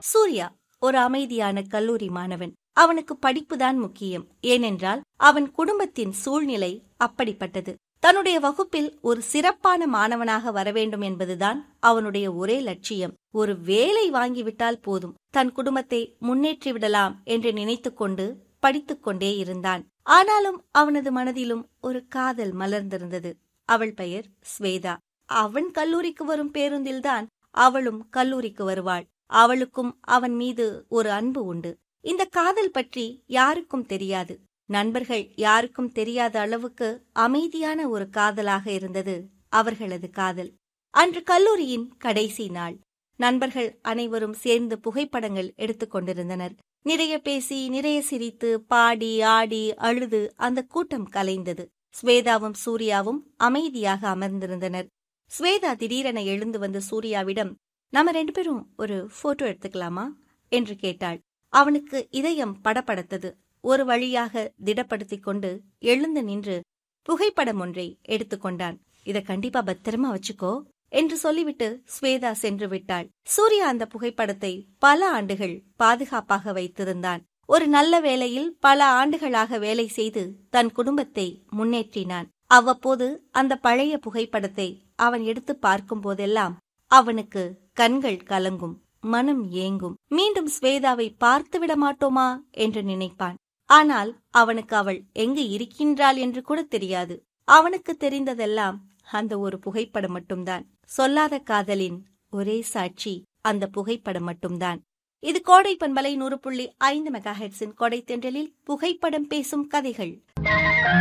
சூர்யா ஒரு அமைதியான கல்லூரி மாணவன் அவனுக்கு படிப்புதான் முக்கியம் ஏனென்றால் அவன் குடும்பத்தின் சூழ்நிலை அப்படிப்பட்டது தன்னுடைய வகுப்பில் ஒரு சிறப்பான மாணவனாக வரவேண்டும் என்பதுதான் அவனுடைய ஒரே லட்சியம் ஒரு வேலை வாங்கிவிட்டால் போதும் தன் குடும்பத்தை முன்னேற்றி விடலாம் என்று நினைத்துக்கொண்டு படித்துக் கொண்டே இருந்தான் ஆனாலும் அவனது மனதிலும் ஒரு காதல் மலர்ந்திருந்தது அவள் பெயர் ஸ்வேதா அவன் கல்லூரிக்கு வரும் பேருந்தில்தான் அவளும் கல்லூரிக்கு வருவாள் அவளுக்கும் அவன் மீது ஒரு அன்பு உண்டு இந்த காதல் பற்றி யாருக்கும் தெரியாது நண்பர்கள் யாருக்கும் தெரியாத அளவுக்கு அமைதியான ஒரு காதலாக இருந்தது அவர்களது காதல் அன்று கல்லூரியின் கடைசி நாள் நண்பர்கள் அனைவரும் சேர்ந்து புகைப்படங்கள் எடுத்துக் கொண்டிருந்தனர் நிறைய பேசி நிறைய சிரித்து பாடி ஆடி அழுது அந்த கூட்டம் கலைந்தது ஸ்வேதாவும் சூர்யாவும் அமைதியாக அமர்ந்திருந்தனர் ஸ்வேதா திடீரென எழுந்து வந்து சூர்யாவிடம் நம்ம ரெண்டு பேரும் ஒரு போட்டோ எடுத்துக்கலாமா என்று கேட்டாள் அவனுக்கு இதயம் படபடத்தது ஒரு வழியாக திடப்படுத்திக் கொண்டு எழுந்து நின்று புகைப்படம் ஒன்றை எடுத்துக்கொண்டான் இத கண்டிப்பா பத்திரமா வச்சுக்கோ என்று சொல்லிவிட்டு ஸ்வேதா சென்று விட்டாள் சூர்யா அந்த புகைப்படத்தை பல ஆண்டுகள் பாதுகாப்பாக வைத்திருந்தான் ஒரு நல்ல வேலையில் பல ஆண்டுகளாக வேலை செய்து தன் குடும்பத்தை முன்னேற்றினான் அவ்வப்போது அந்த பழைய புகைப்படத்தை அவன் எடுத்து பார்க்கும் போதெல்லாம் அவனுக்கு கண்கள் கலங்கும் மனம் ஏங்கும் மீண்டும் ஸ்வேதாவை பார்த்துவிட மாட்டோமா என்று நினைப்பான் ஆனால் அவனுக்கு அவள் எங்கு இருக்கின்றாள் என்று கூட தெரியாது அவனுக்கு தெரிந்ததெல்லாம் அந்த ஒரு புகைப்படம் மட்டும்தான் சொல்லாத காதலின் ஒரே சாட்சி அந்த புகைப்படம் மட்டும்தான் இது கோடை பண்பலை நூறு புள்ளி ஐந்து மெகா ஹெட்ஸின் கொடை தென்றலில் புகைப்படம் பேசும் கதைகள்